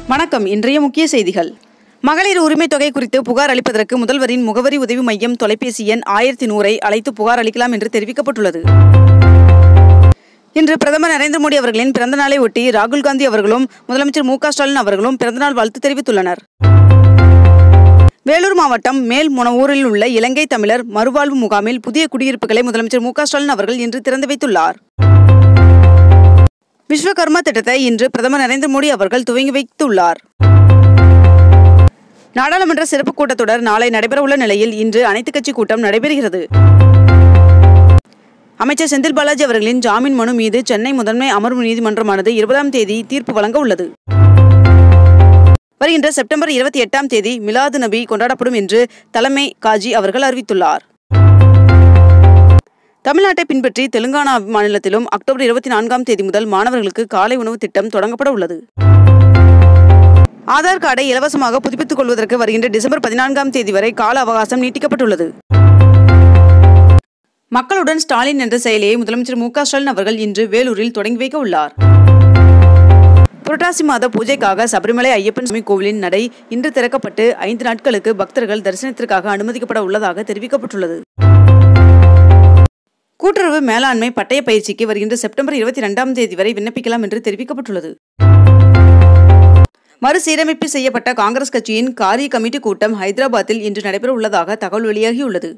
வணக்கம் இன்றைய முக்கிய செய்திகள் மகளிர் உரிமை தொகை குறித்து புகார் அளிப்பதற்கு முதல்வரின் முகவரி உதவி மையம் தொலைபேசி எண் ஆயிரத்தி நூறை அழைத்து புகார் அளிக்கலாம் என்று தெரிவிக்கப்பட்டுள்ளது இன்று பிரதமர் நரேந்திர மோடி அவர்களின் பிறந்த நாளை ஒட்டி ராகுல் காந்தி அவர்களும் முதலமைச்சர் மு க ஸ்டாலின் அவர்களும் பிறந்தநாள் வாழ்த்து தெரிவித்துள்ளனர் வேலூர் மாவட்டம் மேல் முனவூரில் உள்ள இலங்கை தமிழர் மறுவாழ்வு முகாமில் புதிய குடியிருப்புகளை முதலமைச்சர் மு க ஸ்டாலின் அவர்கள் இன்று திறந்து வைத்துள்ளார் விஸ்வகர்மா திட்டத்தை இன்று பிரதமர் நரேந்திர மோடி அவர்கள் துவங்கி வைத்துள்ளார் நாடாளுமன்ற சிறப்பு கூட்டத்தொடர் நாளை நடைபெறவுள்ள நிலையில் இன்று அனைத்துக் கட்சி கூட்டம் நடைபெறுகிறது அமைச்சர் செந்தில் பாலாஜி அவர்களின் ஜாமீன் மனு மீது சென்னை முதன்மை அமர்வு நீதிமன்றமானது இருபதாம் தேதி தீர்ப்பு வழங்க உள்ளது வருகின்ற செப்டம்பர் இருபத்தி எட்டாம் தேதி மிலாது நபி கொண்டாடப்படும் என்று தலைமை காஜி அவர்கள் அறிவித்துள்ளார் தமிழ்நாட்டை பின்பற்றி தெலுங்கானா மாநிலத்திலும் அக்டோபர் இருபத்தி நான்காம் தேதி முதல் மாணவர்களுக்கு காலை உணவு திட்டம் தொடங்கப்பட உள்ளது ஆதார் கார்டை இலவசமாக புதுப்பித்துக் கொள்வதற்கு வருகின்ற டிசம்பர் பதினான்காம் தேதி வரை கால அவகாசம் நீட்டிக்கப்பட்டுள்ளது மக்களுடன் ஸ்டாலின் என்ற செயலியை முதலமைச்சர் மு க ஸ்டாலின் அவர்கள் இன்று வேலூரில் தொடங்கி வைக்க உள்ளார் புரட்டாசி மாத பூஜைக்காக சபரிமலை ஐயப்பன் சுவாமி கோவிலின் நடை இன்று திறக்கப்பட்டு ஐந்து நாட்களுக்கு பக்தர்கள் தரிசனத்திற்காக அனுமதிக்கப்பட உள்ளதாக தெரிவிக்கப்பட்டுள்ளது கூட்டுறவு மேலாண்மை பட்டய பயிற்சிக்கு வருகின்ற செப்டம்பர் இருபத்தி இரண்டாம் தேதி வரை விண்ணப்பிக்கலாம் என்று தெரிவிக்கப்பட்டுள்ளது மறுசீரமைப்பு செய்யப்பட்ட காங்கிரஸ் கட்சியின் காரிய கமிட்டி கூட்டம் ஹைதராபாத்தில் இன்று நடைபெற உள்ளதாக தகவல் வெளியாகியுள்ளது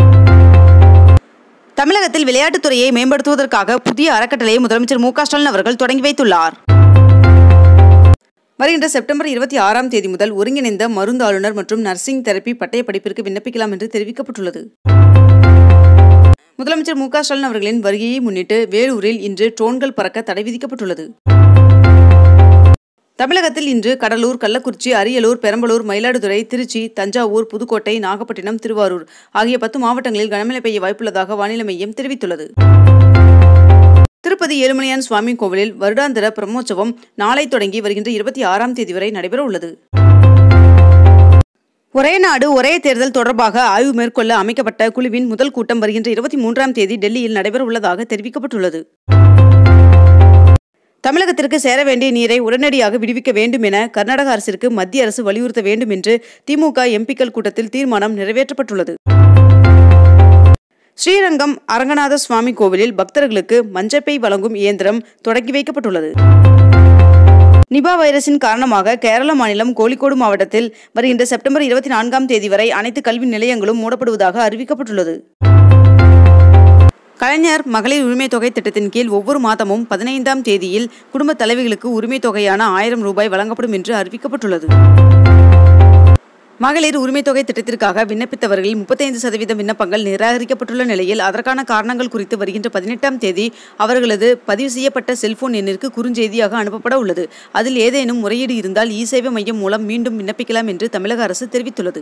தமிழகத்தில் விளையாட்டுத்துறையை மேம்படுத்துவதற்காக புதிய அறக்கட்டளையை முதலமைச்சர் மு க ஸ்டாலின் அவர்கள் தொடங்கி வைத்துள்ளார் வருகின்ற செப்டம்பர் இருபத்தி ஆறாம் தேதி முதல் ஒருங்கிணைந்த மருந்தாளுநர் மற்றும் நர்சிங் தெரப்பி பட்டய படிப்பிற்கு விண்ணப்பிக்கலாம் என்று தெரிவிக்கப்பட்டுள்ளது முதலமைச்சர் மு க ஸ்டாலின் அவர்களின் வருகையை முன்னிட்டு வேலூரில் இன்று ட்ரோன்கள் பறக்க தடை விதிக்கப்பட்டுள்ளது தமிழகத்தில் இன்று கடலூர் கள்ளக்குறிச்சி அரியலூர் பெரம்பலூர் மயிலாடுதுறை திருச்சி தஞ்சாவூர் புதுக்கோட்டை நாகப்பட்டினம் திருவாரூர் ஆகிய பத்து மாவட்டங்களில் கனமழை பெய்ய வாய்ப்புள்ளதாக வானிலை மையம் தெரிவித்துள்ளது திருப்பதி ஏழுமலையான் சுவாமி கோவிலில் வருடாந்திர பிரம்மோற்சவம் நாளை தொடங்கி வருகின்ற இருபத்தி ஆறாம் தேதி வரை நடைபெற உள்ளது ஒரே நாடு ஒரே தேர்தல் தொடர்பாக ஆய்வு மேற்கொள்ள அமைக்கப்பட்ட குழுவின் முதல் கூட்டம் வருகின்ற இருபத்தி மூன்றாம் தேதி டெல்லியில் நடைபெற உள்ளதாக தெரிவிக்கப்பட்டுள்ளது தமிழகத்திற்கு சேர வேண்டிய நீரை உடனடியாக விடுவிக்க வேண்டும் என கர்நாடக அரசிற்கு மத்திய அரசு வலியுறுத்த வேண்டும் என்று திமுக எம்பிக்கள் கூட்டத்தில் தீர்மானம் நிறைவேற்றப்பட்டுள்ளது ஸ்ரீரங்கம் அரங்கநாத சுவாமி கோவிலில் பக்தர்களுக்கு மஞ்சப்பை வழங்கும் இயந்திரம் தொடங்கி வைக்கப்பட்டுள்ளது நிபா வைரஸின் காரணமாக கேரள மாநிலம் கோழிக்கோடு மாவட்டத்தில் வருகின்ற செப்டம்பர் இருபத்தி நான்காம் தேதி வரை அனைத்து கல்வி நிலையங்களும் மூடப்படுவதாக அறிவிக்கப்பட்டுள்ளது கலைஞர் மகளிர் உரிமை தொகை திட்டத்தின் கீழ் ஒவ்வொரு மாதமும் பதினைந்தாம் தேதியில் குடும்ப தலைவிகளுக்கு உரிமை தொகையான ஆயிரம் ரூபாய் வழங்கப்படும் என்று அறிவிக்கப்பட்டுள்ளது மகளிர் உரிமை தொகை திட்டத்திற்காக விண்ணப்பித்தவர்களில் முப்பத்தைந்து சதவீத விண்ணப்பங்கள் நிராகரிக்கப்பட்டுள்ள நிலையில் அதற்கான காரணங்கள் குறித்து வருகின்ற பதினெட்டாம் தேதி அவர்களது பதிவு செய்யப்பட்ட செல்போன் எண்ணிற்கு குறுஞ்செய்தியாக அனுப்பப்பட உள்ளது அதில் ஏதேனும் முறையீடு இருந்தால் இ சேவை மையம் மூலம் மீண்டும் விண்ணப்பிக்கலாம் என்று தமிழக அரசு தெரிவித்துள்ளது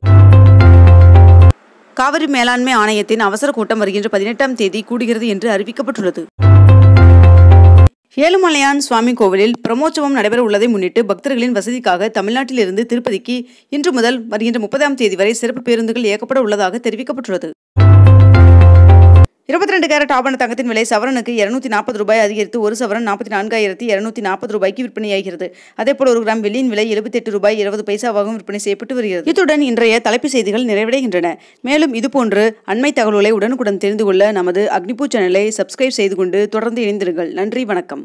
காவிரி மேலாண்மை ஆணையத்தின் அவசர கூட்டம் வருகின்ற பதினெட்டாம் தேதி கூடுகிறது என்று அறிவிக்கப்பட்டுள்ளது ஏழுமலையான் சுவாமி கோவிலில் பிரமோற்சவம் நடைபெற உள்ளதை முன்னிட்டு பக்தர்களின் வசதிக்காக தமிழ்நாட்டிலிருந்து திருப்பதிக்கு இன்று முதல் வருகின்ற முப்பதாம் தேதி வரை சிறப்பு பேருந்துகள் இயக்கப்பட உள்ளதாக தெரிவிக்கப்பட்டுள்ளது இருபத்தி ரெண்டு கேரட் ஆபண தங்கத்தின் விலை சவரனுக்கு இருநூத்தி நாற்பது ரூபாய் அதிகரித்து ஒரு சவரன் நாற்பத்தி நான்காயிரத்தி இருநூத்தி நாற்பது ரூபாய்க்கு விற்பனையாகிறது அதேபோல் ஒரு கிராம் வெள்ளியின் விலை எழுபத்தி எட்டு ரூபாய் இருபது பைசாவாகவும் விற்பனை செய்யப்பட்டு வருகிறது இத்துடன் இன்றைய தலைப்புச் செய்திகள் நிறைவடைகின்றன மேலும் இதுபோன்று அண்மை தகவல்களை உடனுக்குடன் தெரிந்து கொள்ள நமது அக்னிபூ சேனலை சப்ஸ்கிரைப் செய்து கொண்டு தொடர்ந்து இணைந்திருங்கள் நன்றி வணக்கம்